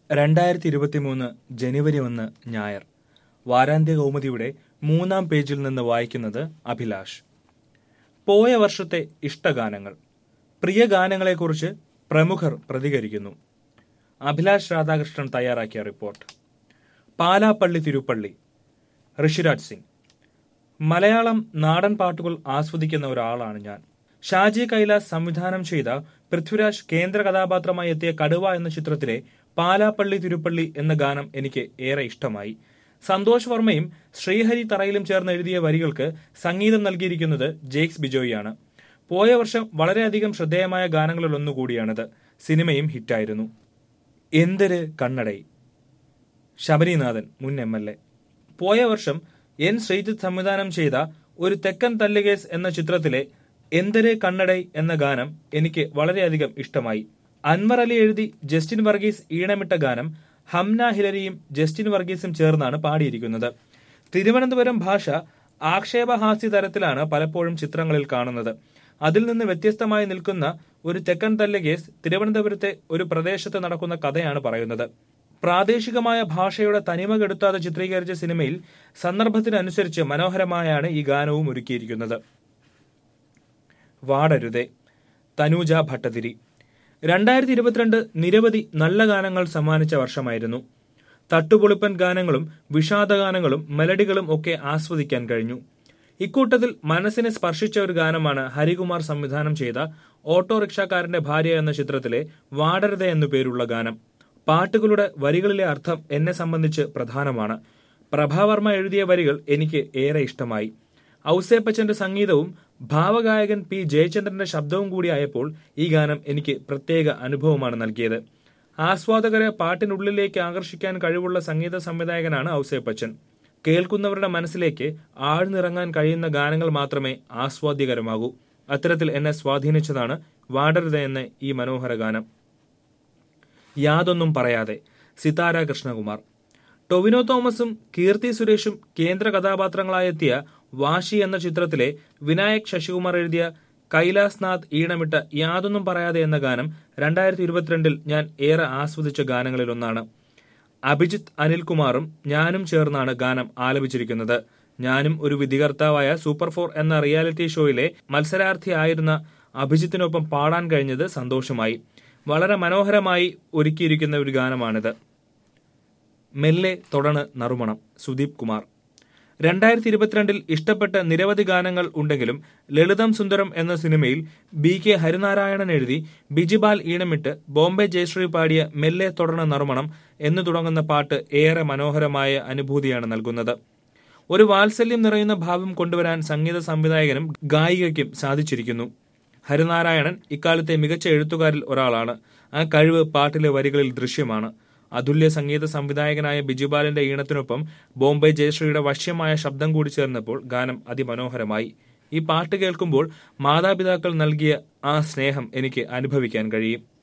രണ്ടായിരത്തി ഇരുപത്തിമൂന്ന് ജനുവരി ഒന്ന് ഞായർ വാരാന്ത്യ കൗമുദിയുടെ മൂന്നാം പേജിൽ നിന്ന് വായിക്കുന്നത് അഭിലാഷ് പോയ വർഷത്തെ ഇഷ്ടഗാനങ്ങൾ പ്രിയ ഗാനങ്ങളെക്കുറിച്ച് പ്രമുഖർ പ്രതികരിക്കുന്നു അഭിലാഷ് രാധാകൃഷ്ണൻ തയ്യാറാക്കിയ റിപ്പോർട്ട് പാലാപ്പള്ളി തിരുപ്പള്ളി ഋഷിരാജ് സിംഗ് മലയാളം നാടൻ പാട്ടുകൾ ആസ്വദിക്കുന്ന ഒരാളാണ് ഞാൻ ഷാജി കൈലാസ് സംവിധാനം ചെയ്ത പൃഥ്വിരാജ് കേന്ദ്ര കഥാപാത്രമായി എത്തിയ കടുവ എന്ന ചിത്രത്തിലെ പാലാപ്പള്ളി തിരുപ്പള്ളി എന്ന ഗാനം എനിക്ക് ഏറെ ഇഷ്ടമായി സന്തോഷ് വർമ്മയും ശ്രീഹരി തറയിലും ചേർന്ന് എഴുതിയ വരികൾക്ക് സംഗീതം നൽകിയിരിക്കുന്നത് ജെയ്ക്സ് ബിജോയിയാണ് പോയ വർഷം വളരെയധികം ശ്രദ്ധേയമായ ഗാനങ്ങളിൽ ഒന്നുകൂടിയാണിത് സിനിമയും ഹിറ്റായിരുന്നു എന്തൊരു കണ്ണടൈ ശബരിനാഥൻ മുൻ എം എൽ എ പോയ വർഷം എൻ ശ്രീജിത്ത് സംവിധാനം ചെയ്ത ഒരു തെക്കൻ തല്ലുകേസ് എന്ന ചിത്രത്തിലെ എന്തൊരു കണ്ണടൈ എന്ന ഗാനം എനിക്ക് വളരെയധികം ഇഷ്ടമായി അൻവർ അലി എഴുതി ജസ്റ്റിൻ വർഗീസ് ഈണമിട്ട ഗാനം ഹംന ഹിലരിയും ജസ്റ്റിൻ വർഗീസും ചേർന്നാണ് പാടിയിരിക്കുന്നത് തിരുവനന്തപുരം ഭാഷ ആക്ഷേപഹാസ്യ തരത്തിലാണ് പലപ്പോഴും ചിത്രങ്ങളിൽ കാണുന്നത് അതിൽ നിന്ന് വ്യത്യസ്തമായി നിൽക്കുന്ന ഒരു തെക്കൻ തല്ല് കേസ് തിരുവനന്തപുരത്തെ ഒരു പ്രദേശത്ത് നടക്കുന്ന കഥയാണ് പറയുന്നത് പ്രാദേശികമായ ഭാഷയുടെ തനിമ കെടുത്താതെ ചിത്രീകരിച്ച സിനിമയിൽ സന്ദർഭത്തിനനുസരിച്ച് മനോഹരമായാണ് ഈ ഗാനവും ഒരുക്കിയിരിക്കുന്നത് വാടരുതേ തനൂജ ഭട്ടതിരി രണ്ടായിരത്തി ഇരുപത്തിരണ്ട് നിരവധി നല്ല ഗാനങ്ങൾ സമ്മാനിച്ച വർഷമായിരുന്നു തട്ടുപൊളിപ്പൻ ഗാനങ്ങളും വിഷാദഗാനങ്ങളും മെലഡികളും ഒക്കെ ആസ്വദിക്കാൻ കഴിഞ്ഞു ഇക്കൂട്ടത്തിൽ മനസ്സിനെ സ്പർശിച്ച ഒരു ഗാനമാണ് ഹരികുമാർ സംവിധാനം ചെയ്ത ഓട്ടോറിക്ഷക്കാരന്റെ ഭാര്യ എന്ന ചിത്രത്തിലെ വാടരുത എന്നു പേരുള്ള ഗാനം പാട്ടുകളുടെ വരികളിലെ അർത്ഥം എന്നെ സംബന്ധിച്ച് പ്രധാനമാണ് പ്രഭാവർമ്മ എഴുതിയ വരികൾ എനിക്ക് ഏറെ ഇഷ്ടമായി ഔസേപ്പച്ചന്റെ സംഗീതവും ഭാവഗായകൻ പി ജയചന്ദ്രന്റെ ശബ്ദവും കൂടിയായപ്പോൾ ഈ ഗാനം എനിക്ക് പ്രത്യേക അനുഭവമാണ് നൽകിയത് ആസ്വാദകരെ പാട്ടിനുള്ളിലേക്ക് ആകർഷിക്കാൻ കഴിവുള്ള സംഗീത സംവിധായകനാണ് ഔസേപ്പച്ചൻ കേൾക്കുന്നവരുടെ മനസ്സിലേക്ക് ആഴ്ന്നിറങ്ങാൻ കഴിയുന്ന ഗാനങ്ങൾ മാത്രമേ ആസ്വാദ്യകരമാകൂ അത്തരത്തിൽ എന്നെ സ്വാധീനിച്ചതാണ് വാടരുത എന്ന ഈ മനോഹര ഗാനം യാതൊന്നും പറയാതെ സിതാര കൃഷ്ണകുമാർ ടൊവിനോ തോമസും കീർത്തി സുരേഷും കേന്ദ്ര കഥാപാത്രങ്ങളായെത്തിയ വാശി എന്ന ചിത്രത്തിലെ വിനായക് ശശികുമാർ എഴുതിയ കൈലാസ് നാഥ് ഈണമിട്ട യാതൊന്നും പറയാതെ എന്ന ഗാനം രണ്ടായിരത്തി ഇരുപത്തിരണ്ടിൽ ഞാൻ ഏറെ ആസ്വദിച്ച ഗാനങ്ങളിലൊന്നാണ് അഭിജിത്ത് അനിൽകുമാറും ഞാനും ചേർന്നാണ് ഗാനം ആലപിച്ചിരിക്കുന്നത് ഞാനും ഒരു വിധികർത്താവായ സൂപ്പർ ഫോർ എന്ന റിയാലിറ്റി ഷോയിലെ മത്സരാർത്ഥിയായിരുന്ന അഭിജിത്തിനൊപ്പം പാടാൻ കഴിഞ്ഞത് സന്തോഷമായി വളരെ മനോഹരമായി ഒരുക്കിയിരിക്കുന്ന ഒരു ഗാനമാണിത് മെല്ലെ തൊടണ് നറുമണം സുദീപ് കുമാർ രണ്ടായിരത്തി ഇരുപത്തിരണ്ടിൽ ഇഷ്ടപ്പെട്ട നിരവധി ഗാനങ്ങൾ ഉണ്ടെങ്കിലും ലളിതം സുന്ദരം എന്ന സിനിമയിൽ ബി കെ ഹരിനാരായണൻ എഴുതി ബിജിബാൽ ഈണമിട്ട് ബോംബെ ജയശ്രീ പാടിയ മെല്ലെ തുടർന്ന നറുമണം എന്ന് തുടങ്ങുന്ന പാട്ട് ഏറെ മനോഹരമായ അനുഭൂതിയാണ് നൽകുന്നത് ഒരു വാത്സല്യം നിറയുന്ന ഭാവം കൊണ്ടുവരാൻ സംഗീത സംവിധായകനും ഗായികയ്ക്കും സാധിച്ചിരിക്കുന്നു ഹരിനാരായണൻ ഇക്കാലത്തെ മികച്ച എഴുത്തുകാരിൽ ഒരാളാണ് ആ കഴിവ് പാട്ടിലെ വരികളിൽ ദൃശ്യമാണ് അതുല്യ സംഗീത സംവിധായകനായ ബിജുബാലിന്റെ ഈണത്തിനൊപ്പം ബോംബെ ജയശ്രീയുടെ വശ്യമായ ശബ്ദം കൂടി ചേർന്നപ്പോൾ ഗാനം അതിമനോഹരമായി ഈ പാട്ട് കേൾക്കുമ്പോൾ മാതാപിതാക്കൾ നൽകിയ ആ സ്നേഹം എനിക്ക് അനുഭവിക്കാൻ കഴിയും